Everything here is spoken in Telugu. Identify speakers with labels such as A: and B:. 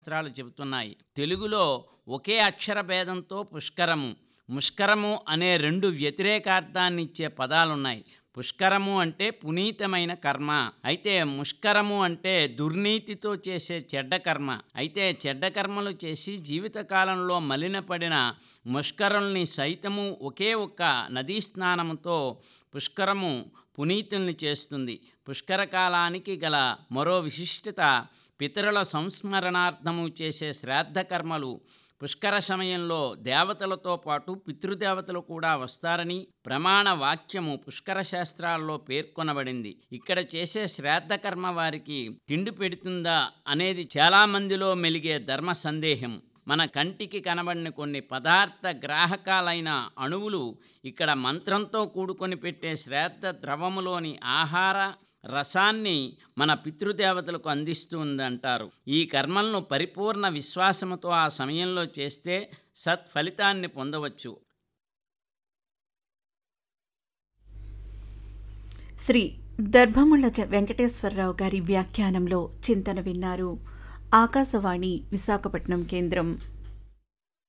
A: శాస్త్రాలు చెబుతున్నాయి తెలుగులో ఒకే అక్షర భేదంతో పుష్కరము ముష్కరము అనే రెండు వ్యతిరేకార్థాన్ని ఇచ్చే పదాలున్నాయి పుష్కరము అంటే పునీతమైన కర్మ అయితే ముష్కరము అంటే దుర్నీతితో చేసే చెడ్డ కర్మ అయితే చెడ్డ కర్మలు చేసి జీవితకాలంలో మలినపడిన ముష్కరుల్ని సైతము ఒకే ఒక్క నదీ స్నానముతో పుష్కరము పునీతుల్ని చేస్తుంది పుష్కర కాలానికి గల మరో విశిష్టత పితరుల సంస్మరణార్థము చేసే శ్రాద్ధ కర్మలు పుష్కర సమయంలో దేవతలతో పాటు పితృదేవతలు కూడా వస్తారని ప్రమాణ వాక్యము పుష్కర శాస్త్రాల్లో పేర్కొనబడింది ఇక్కడ చేసే శ్రాద్ధ కర్మ వారికి తిండి పెడుతుందా అనేది చాలామందిలో మెలిగే ధర్మ సందేహం మన కంటికి కనబడిన కొన్ని పదార్థ గ్రాహకాలైన అణువులు ఇక్కడ మంత్రంతో కూడుకొని పెట్టే శ్రాద్ధ ద్రవములోని ఆహార రసాన్ని మన పితృదేవతలకు అందిస్తుందంటారు ఈ కర్మలను పరిపూర్ణ విశ్వాసముతో ఆ సమయంలో చేస్తే సత్ఫలితాన్ని పొందవచ్చు
B: శ్రీ దర్భముళ్ళ చ- వెంకటేశ్వరరావు గారి వ్యాఖ్యానంలో చింతన విన్నారు ఆకాశవాణి విశాఖపట్నం కేంద్రం